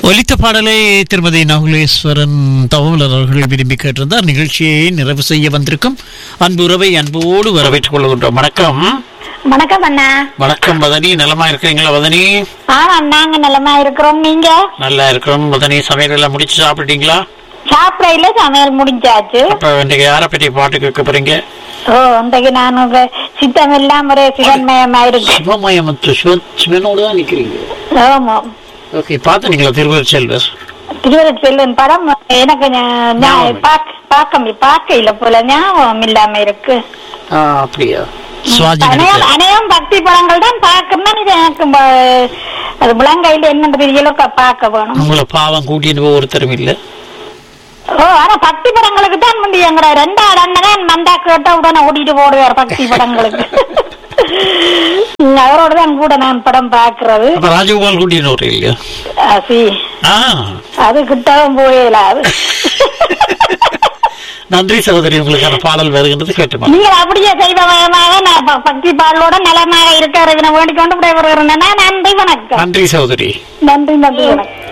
ஒலித்த பாடலை திருமதி நகுலேஸ்வரன் தகவலர் அவர்கள் விரும்பி கேட்டிருந்தார் நிகழ்ச்சியை நிறைவு செய்ய வந்திருக்கும் அன்பு உறவை அன்போடு வரவேற்றுக் கொள்கின்றோம் வணக்கம் வணக்கம் அண்ணா வணக்கம் வதனி நலமா இருக்கிறீங்களா வதனி ஆமாம் நாங்க நலமா இருக்கிறோம் நீங்க நல்லா இருக்கிறோம் வதனி சமையல் எல்லாம் முடிச்சு சாப்பிட்டீங்களா சாப்பிடையில சமையல் முடிஞ்சாச்சு அப்ப இன்றைக்கு யாரை பற்றி பாட்டு கேட்க போறீங்க ஓ இன்றைக்கு நான் உங்க சித்தம் எல்லாம் ஒரே சிவன்மயமா இருக்கு சிவமயமத்து சிவ சிவனோடு தான் நிக்கிறீங்க ஆமாம் ஓகே பார்த்துனீங்களா திருவள்ளுவர் செல்வர் திருவள்ளுவர் செல்வன் படம் எனக்கு ஞா- ஞா- ஞாபகம். பாக்க பார்க்க பார்க்க இல்ல போல ஞாபகம் இல்லாம இருக்கு ஆ, அப்படியா சுவாதி அனைவரும் நடித்த அனைவரும் பக்தி படங்கள் தான் பார்க்கணும் இது எனக்கு ப- அது முழங்கையில என்னென்ன தெரியலோ பார்க்க வேணும் உங்களை பாவம் கூட்டிட்டு போக ஒருத்தரும் இல்ல ஓ ஆனா பக்தி படங்களுக்கு தான் முந்தி எங்கட ரெண்டாவது அண்ணன் தான் மந்தா கேட்டா உடனே ஓடிட்டு போடுவார் பக்தி படங்களுக்கு அவரோட தான் கூட நான் படம் பாக்குறது அப்ப ராஜகோபால் கூட்டிட்டு ஒரு இல்லையா அசி ஆ அது கிட்டவும் போயிடலாது நன்றி சகோதரி உங்களுக்கான பாடல் வருகின்றது கேட்டுமா நீங்கள் அப்படியே செய்வமயமாக நான் ப- பக்தி பாடலோட நலமாக இருக்காரு வேண்டிக் கொண்டு விடைபெறுகிறேன் நன்றி வணக்கம் நன்றி சகோதரி நன்றி நன்றி வணக்கம்